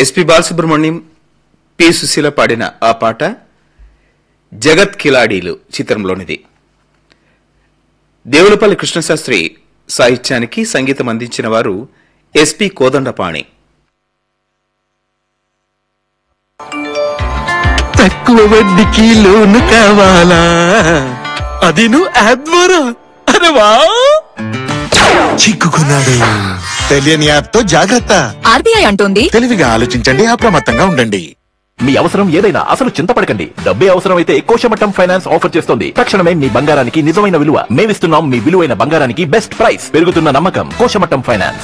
SP Balasubrahmanyam P Susheela పాడిన ఆ పాట జగత్ కిలాడీలు చిత్రంలోనిది దేవులపల్లి కృష్ణశాస్త్రి సాహిత్యానికి సంగీతం అందించిన వారు ఎస్పి కోదండపాణి తక్కువ వడ్డీకి లోను కావాలా అది నువ్వు యాప్ ద్వారా అరే వా చిక్కుకున్నాడు తెలియని యాప్ తో జాగ్రత్త ఆర్బీఐ అంటోంది తెలివిగా ఆలోచించండి అప్రమత్తంగా ఉండండి మీ అవసరం ఏదైనా అసలు చింతపడకండి డబ్బే అవసరం అయితే కోశమట్టం ఫైనాన్స్ ఆఫర్ చేస్తోంది తక్షణమే మీ బంగారానికి నిజమైన విలువ మేమిస్తున్నాం మీ విలువైన బంగారానికి బెస్ట్ ప్రైస్ పెరుగుతున్న నమ్మకం కోశమట్టం ఫైనాన్స్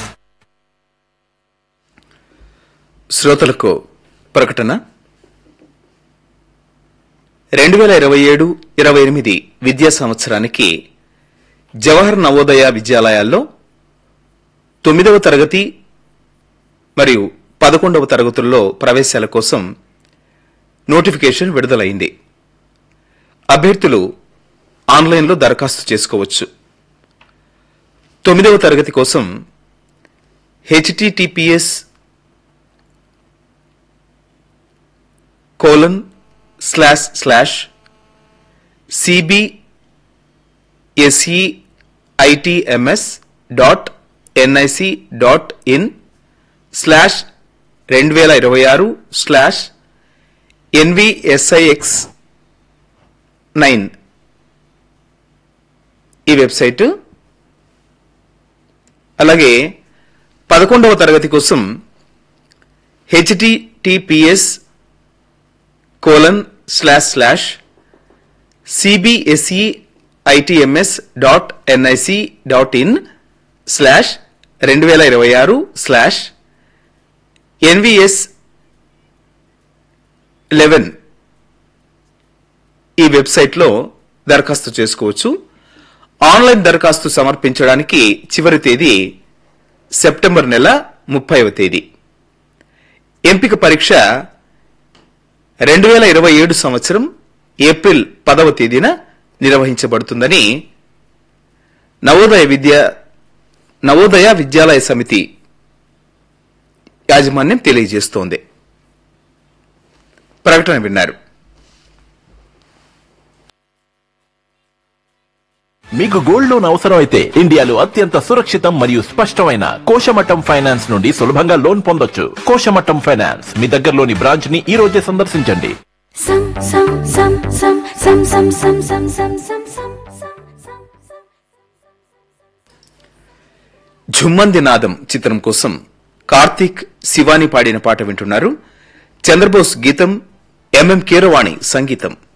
శ్రోతలకు ప్రకటన రెండు వేల ఇరవై ఏడు ఇరవై ఎనిమిది విద్యా సంవత్సరానికి జవహర్ నవోదయ విద్యాలయాల్లో తొమ్మిదవ తరగతి మరియు పదకొండవ తరగతుల్లో ప్రవేశాల కోసం నోటిఫికేషన్ విడుదలైంది అభ్యర్థులు ఆన్లైన్లో దరఖాస్తు చేసుకోవచ్చు తొమ్మిదవ తరగతి కోసం HTTPS colon slash slash CBSEITMS dot NIC dot in slash రెండు వేల ఇరవై ఆరు స్లాష్ ఎన్విఎస్ఐఎక్స్ నైన్ ఈ వెబ్సైట్ అలాగే పదకొండవ తరగతి కోసం HTTPS colon slash slash CBSE ITMS dot NIC dot in slash రెండు వేల ఇరవై ఆరు స్లాష్ ఎన్విఎస్ లెవెన్ ఈ వెబ్సైట్లో దరఖాస్తు చేసుకోవచ్చు ఆన్లైన్ దరఖాస్తు సమర్పించడానికి చివరి తేదీ సెప్టెంబర్ నెల ముప్పైవ తేదీ ఎంపిక పరీక్ష రెండు వేల ఇరవై ఏడు సంవత్సరం ఏప్రిల్ పదవ తేదీన నిర్వహించబడుతుందని నవోదయ విద్య నవోదయ విద్యాలయ సమితి యాజమాన్యం తెలియజేస్తోంది ప్రకటన విన్నారు మీకు గోల్డ్ లోన్ అవసరం అయితే ఇండియాలో అత్యంత సురక్షితం మరియు స్పష్టమైన కోశమట్టం ఫైనాన్స్ నుండి సులభంగా లోన్ పొందొచ్చు కోశమట్టం ఫైనాన్స్ మీ దగ్గరలోని బ్రాంచ్ ని ఈ రోజే సందర్శించండి Sam, sam, sam, sam, sam, sam, sam, sam, sam, sam, sam, sam, sam, sam. ఝుమ్మంది నాదం చిత్రం కోసం కార్తీక్ శివాని పాడిన పాట వింటున్నారు చంద్రబోస్ గీతం ఎంఎం కీరవాణి సంగీతం